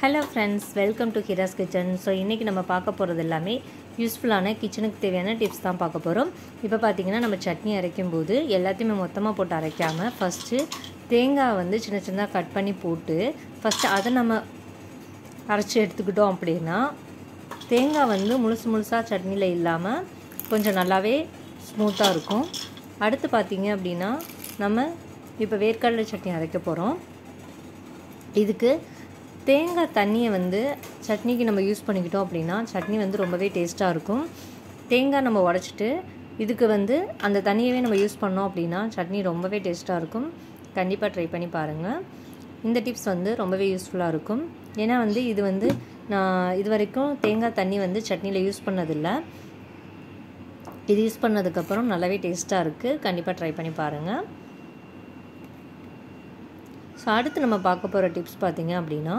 hello friends welcome to Hira's kitchen so இன்றைக்கி நம்ம பார்க்க போகிறது எல்லாமே யூஸ்ஃபுல்லான கிச்சனுக்கு தேவையான டிப்ஸ் தான் பார்க்க போகிறோம் இப்போ பார்த்தீங்கன்னா நம்ம சட்னி அரைக்கும் போது எல்லாத்தையுமே மொத்தமாக போட்டு அரைக்காமல் ஃபஸ்ட்டு தேங்காய் வந்து சின்ன சின்னதாக கட் பண்ணி போட்டு ஃபஸ்ட்டு அதை நம்ம அரைச்சி எடுத்துக்கிட்டோம் அப்படின்னா தேங்காய் வந்து முழுசு முழுசாக சட்னியில் இல்லாமல் கொஞ்சம் நல்லாவே ஸ்மூத்தாக இருக்கும் அடுத்து பார்த்தீங்க அப்படின்னா நம்ம இப்போ வேர்க்கடலை சட்னி அரைக்க போகிறோம் இதுக்கு தேங்காய் தண்ணியை வந்து சட்னிக்கு நம்ம யூஸ் பண்ணிக்கிட்டோம் அப்படின்னா சட்னி வந்து ரொம்பவே டேஸ்ட்டாக இருக்கும் தேங்காய் நம்ம உடச்சிட்டு இதுக்கு வந்து அந்த தண்ணியவே நம்ம யூஸ் பண்ணோம் அப்படின்னா சட்னி ரொம்பவே டேஸ்ட்டாக இருக்கும் கண்டிப்பாக ட்ரை பண்ணி பாருங்கள் இந்த டிப்ஸ் வந்து ரொம்பவே யூஸ்ஃபுல்லாக இருக்கும் ஏன்னா வந்து இது வந்து நான் இது வரைக்கும் தேங்காய் தண்ணி வந்து சட்னியில் யூஸ் பண்ணதில்லை இது யூஸ் பண்ணதுக்கப்புறம் நல்லாவே டேஸ்ட்டாக இருக்குது கண்டிப்பாக ட்ரை பண்ணி பாருங்கள் ஸோ அடுத்து நம்ம பார்க்க போகிற டிப்ஸ் பார்த்திங்க அப்படின்னா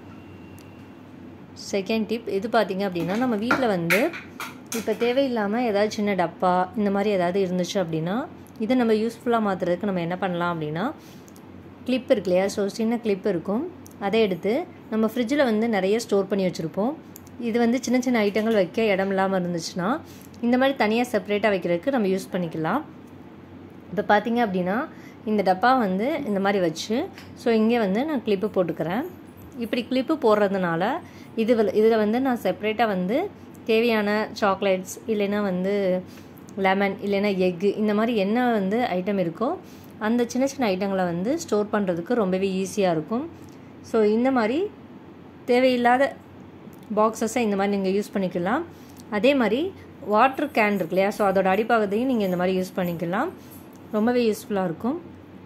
செகண்ட் டிப் இது பார்த்திங்க அப்படின்னா நம்ம வீட்டில் வந்து இப்போ தேவையில்லாமல் ஏதாவது சின்ன டப்பா இந்த மாதிரி ஏதாவது இருந்துச்சு அப்படின்னா இதை நம்ம யூஸ்ஃபுல்லாக மாற்றுறதுக்கு நம்ம என்ன பண்ணலாம் அப்படின்னா கிளிப் இருக்கு இல்லையா ஸோ சின்ன கிளிப் இருக்கும் அதை எடுத்து நம்ம ஃப்ரிட்ஜில் வந்து நிறைய ஸ்டோர் பண்ணி வச்சுருப்போம் இது வந்து சின்ன சின்ன ஐட்டங்கள் வைக்க இடம் இல்லாமல் இருந்துச்சுன்னா இந்த மாதிரி தனியாக செப்பரேட்டாக வைக்கிறதுக்கு நம்ம யூஸ் பண்ணிக்கலாம் இப்போ பார்த்தீங்க அப்படின்னா இந்த டப்பா வந்து இந்த மாதிரி வச்சு ஸோ இங்கே வந்து நான் கிளிப்பு போட்டுக்கிறேன் இப்படி கிளிப்பு போடுறதுனால இது இதில் வந்து நான் செப்ரேட்டாக வந்து தேவையான சாக்லேட்ஸ் இல்லைன்னா வந்து லெமன் இல்லைன்னா எக்கு இந்த மாதிரி என்ன வந்து ஐட்டம் இருக்கோ அந்த சின்ன சின்ன ஐட்டங்களை வந்து ஸ்டோர் பண்ணுறதுக்கு ரொம்பவே ஈஸியாக இருக்கும் ஸோ இந்த மாதிரி தேவையில்லாத பாக்ஸஸை இந்த மாதிரி நீங்கள் யூஸ் பண்ணிக்கலாம் அதே மாதிரி வாட்டர் கேன் இருக்கு இல்லையா ஸோ அதோட அடிப்பாகத்தையும் நீங்கள் இந்த மாதிரி யூஸ் பண்ணிக்கலாம் ரொம்பவே யூஸ்ஃபுல்லாக இருக்கும்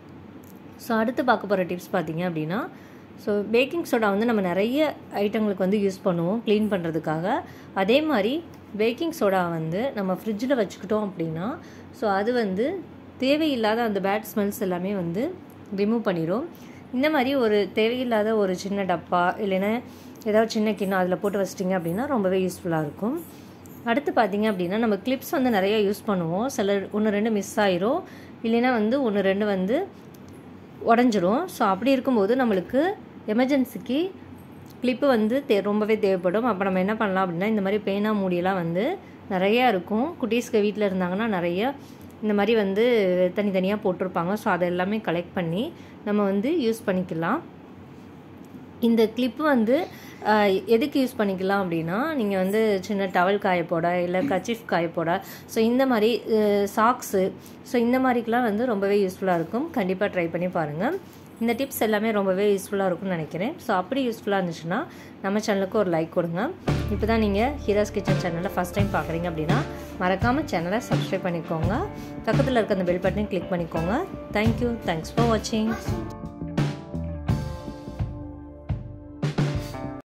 ஸோ அடுத்து பார்க்க போகிற டிப்ஸ் பார்த்தீங்க அப்படின்னா ஸோ பேக்கிங் சோடா வந்து நம்ம நிறைய ஐட்டங்களுக்கு வந்து யூஸ் பண்ணுவோம் க்ளீன் பண்ணுறதுக்காக அதே மாதிரி பேக்கிங் சோடா வந்து நம்ம ஃப்ரிட்ஜில் வச்சுக்கிட்டோம் அப்படின்னா ஸோ அது வந்து தேவையில்லாத அந்த பேட் ஸ்மெல்ஸ் எல்லாமே வந்து ரிமூவ் பண்ணிடும் இந்த மாதிரி ஒரு தேவையில்லாத ஒரு சின்ன டப்பா இல்லைன்னா ஏதாவது சின்ன கிண்ணம் அதில் போட்டு வச்சிட்டிங்க அப்படின்னா ரொம்பவே யூஸ்ஃபுல்லாக இருக்கும் அடுத்து பார்த்திங்க அப்படின்னா நம்ம கிளிப்ஸ் வந்து நிறைய யூஸ் பண்ணுவோம் சில ஒன்று ரெண்டு மிஸ் ஆயிரும் இல்லைன்னா வந்து ஒன்று ரெண்டு வந்து உடஞ்சிரும் ஸோ அப்படி இருக்கும்போது நம்மளுக்கு எமர்ஜென்சிக்கு கிளிப்பு வந்து தே ரொம்பவே தேவைப்படும் அப்போ நம்ம என்ன பண்ணலாம் அப்படின்னா இந்த மாதிரி பேனா மூடியெல்லாம் வந்து நிறையா இருக்கும் குட்டீஸ்க்கு வீட்டில் இருந்தாங்கன்னா நிறைய இந்த மாதிரி வந்து தனித்தனியாக போட்டிருப்பாங்க ஸோ அதை எல்லாமே கலெக்ட் பண்ணி நம்ம வந்து யூஸ் பண்ணிக்கலாம் இந்த கிளிப்பு வந்து எதுக்கு யூஸ் பண்ணிக்கலாம் அப்படின்னா நீங்கள் வந்து சின்ன டவல் காய போட இல்லை கச்சிஃப் காய போட ஸோ இந்த மாதிரி சாக்ஸு ஸோ இந்த மாதிரிக்கெலாம் வந்து ரொம்பவே யூஸ்ஃபுல்லாக இருக்கும் கண்டிப்பாக ட்ரை பண்ணி பாருங்கள் இந்த டிப்ஸ் எல்லாமே ரொம்பவே யூஸ்ஃபுல்லாக இருக்கும்னு நினைக்கிறேன் ஸோ அப்படி யூஸ்ஃபுல்லாக இருந்துச்சுன்னா நம்ம சேனலுக்கு ஒரு லைக் கொடுங்க இப்போ தான் நீங்கள் ஹீராஸ் கிச்சன் சேனலில் ஃபஸ்ட் டைம் பார்க்குறீங்க அப்படின்னா மறக்காமல் சேனலை சப்ஸ்கிரைப் பண்ணிக்கோங்க பக்கத்தில் இருக்க அந்த பெல் பட்டனையும் கிளிக் பண்ணிக்கோங்க தேங்க்யூ தேங்க்ஸ் ஃபார் வாட்சிங்